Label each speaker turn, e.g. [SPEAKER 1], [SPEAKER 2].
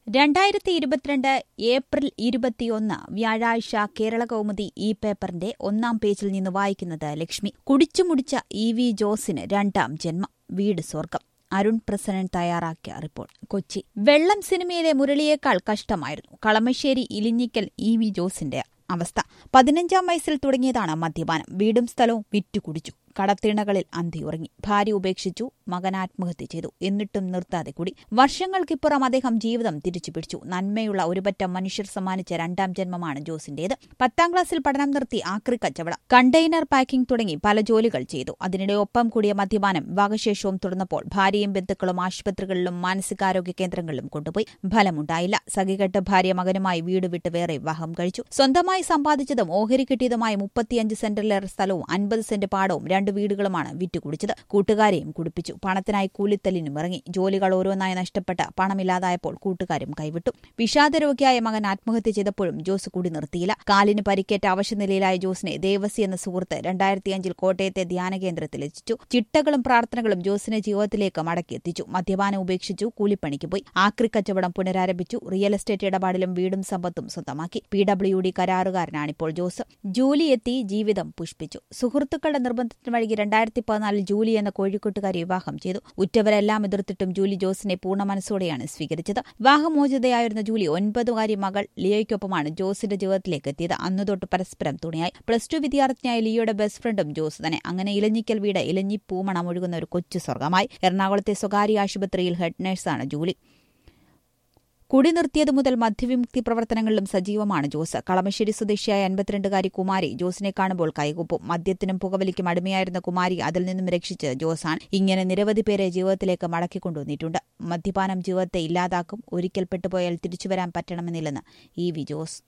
[SPEAKER 1] രണ്ടായിരത്തി ഇരുപത്തിരണ്ട് ഏപ്രിൽ ഇരുപത്തിയൊന്ന് വ്യാഴാഴ്ച കേരള കൗമുദി ഈ പേപ്പറിന്റെ ഒന്നാം പേജിൽ നിന്ന് വായിക്കുന്നത് ലക്ഷ്മി കുടിച്ചുമുടിച്ച ഇ വി ജോസിന് രണ്ടാം ജന്മം വീട് സ്വർഗം അരുൺ പ്രസന്നൻ തയ്യാറാക്കിയ റിപ്പോർട്ട് കൊച്ചി വെള്ളം സിനിമയിലെ മുരളിയേക്കാൾ കഷ്ടമായിരുന്നു കളമശ്ശേരി ഇലിഞ്ഞിക്കൽ ഇ വി ജോസിന്റെ അവസ്ഥ പതിനഞ്ചാം വയസ്സിൽ തുടങ്ങിയതാണ് മദ്യപാനം വീടും സ്ഥലവും വിറ്റുകുടിച്ചു കടത്തിണകളിൽ അന്തിയുറങ്ങി ഭാര്യ ഉപേക്ഷിച്ചു മകൻ ആത്മഹത്യ ചെയ്തു എന്നിട്ടും നിർത്താതെ കൂടി വർഷങ്ങൾക്കിപ്പുറം അദ്ദേഹം ജീവിതം തിരിച്ചുപിടിച്ചു നന്മയുള്ള ഒരുപറ്റം മനുഷ്യർ സമ്മാനിച്ച രണ്ടാം ജന്മമാണ് ജോസിന്റേത് പത്താം ക്ലാസ്സിൽ പഠനം നിർത്തി ആക്രി കച്ചവടം കണ്ടെയ്നർ പാക്കിംഗ് തുടങ്ങി പല ജോലികൾ ചെയ്തു അതിനിടെ ഒപ്പം കൂടിയ മദ്യപാനം വിവാഹശേഷവും തുടർന്നപ്പോൾ ഭാര്യയും ബന്ധുക്കളും ആശുപത്രികളിലും മാനസികാരോഗ്യ കേന്ദ്രങ്ങളിലും കൊണ്ടുപോയി ഫലമുണ്ടായില്ല സഖികെട്ട് ഭാര്യ മകനുമായി വീട് വിട്ട് വേറെ വിവാഹം കഴിച്ചു സ്വന്തമായി സമ്പാദിച്ചതും ഓഹരി കിട്ടിയതുമായ മുപ്പത്തിയഞ്ച് സെന്റിലേറെ സ്ഥലവും അൻപത് സെന്റ് പാടവും രണ്ട് വീടുകളുമാണ് വിറ്റുകുടിച്ചത് കൂട്ടുകാരെയും കുടിപ്പിച്ചു പണത്തിനായി കൂലിത്തല്ലിനും ഇറങ്ങി ജോലികൾ ഓരോന്നായി നഷ്ടപ്പെട്ട് പണമില്ലാതായപ്പോൾ കൂട്ടുകാരും കൈവിട്ടു വിഷാദരോഗിയായ മകൻ ആത്മഹത്യ ചെയ്തപ്പോഴും ജോസ് കൂടി നിർത്തിയില്ല കാലിന് പരിക്കേറ്റ അവശനിലയിലായ ജോസിനെ ദേവസി എന്ന സുഹൃത്ത് രണ്ടായിരത്തിയഞ്ചിൽ കോട്ടയത്തെ ധ്യാന കേന്ദ്രത്തിൽ എത്തിച്ചു ചിട്ടകളും പ്രാർത്ഥനകളും ജോസിനെ ജീവിതത്തിലേക്ക് മടക്കിയെത്തിച്ചു മദ്യപാനം ഉപേക്ഷിച്ചു കൂലിപ്പണിക്ക് പോയി ആക്രി കച്ചവടം പുനരാരംഭിച്ചു റിയൽ എസ്റ്റേറ്റ് ഇടപാടിലും വീടും സമ്പത്തും സ്വന്തമാക്കി പി ഡബ്ല്യു ഡി കരാറുകാരനാണിപ്പോൾ ജോസ് ജൂലി എത്തി ജീവിതം പുഷ്പിച്ചു സുഹൃത്തുക്കളുടെ നിർബന്ധത്തിന് വഴി രണ്ടായിരത്തി പതിനാലിൽ ജൂലി എന്ന കോഴിക്കോട്ടുകാരി വിവാഹം ചെയ്തു ഉറ്റവരെല്ലാം എതിർത്തിട്ടും ജൂലി ജോസിനെ പൂർണ്ണ മനസ്സോടെയാണ് സ്വീകരിച്ചത് വിവാഹമോചിതയായിരുന്ന ജൂലി ഒൻപതുകാരി മകൾ ലിയോയ്ക്കൊപ്പമാണ് ജോസിന്റെ ജീവിതത്തിലേക്ക് എത്തിയത് അന്നു തൊട്ട് പരസ്പരം തുണയായി പ്ലസ് ടു വിദ്യാർത്ഥിനിയായ ലിയോയുടെ ബെസ്റ്റ് ഫ്രണ്ടും ജോസ് തന്നെ അങ്ങനെ ഇലഞ്ഞിക്കൽ വീട് ഇലഞ്ഞി പൂമണം ഒഴുകുന്ന ഒരു കൊച്ചു സ്വർഗമായി എറണാകുളത്തെ സ്വകാര്യ ആശുപത്രിയിൽ ഹെഡ് നഴ്സാണ് ജൂലി കുടി നിർത്തിയതു മുതൽ മദ്യവിമുക്തി പ്രവർത്തനങ്ങളിലും സജീവമാണ് ജോസ് കളമശ്ശേരി സ്വദേശിയായ അൻപത്തിരണ്ടുകാരി കുമാരി ജോസിനെ കാണുമ്പോൾ കൈകൂപ്പും മദ്യത്തിനും പുകവലിക്കും അടിമയായിരുന്ന കുമാരി അതിൽ നിന്നും രക്ഷിച്ച് ജോസാണ് ഇങ്ങനെ നിരവധി പേരെ ജീവിതത്തിലേക്ക് മടക്കിക്കൊണ്ടുവന്നിട്ടുണ്ട് മദ്യപാനം ജീവിതത്തെ ഇല്ലാതാക്കും ഒരിക്കൽ പെട്ടുപോയാൽ തിരിച്ചുവരാൻ പറ്റണമെന്നില്ലെന്ന് ഇ വി ജോസ്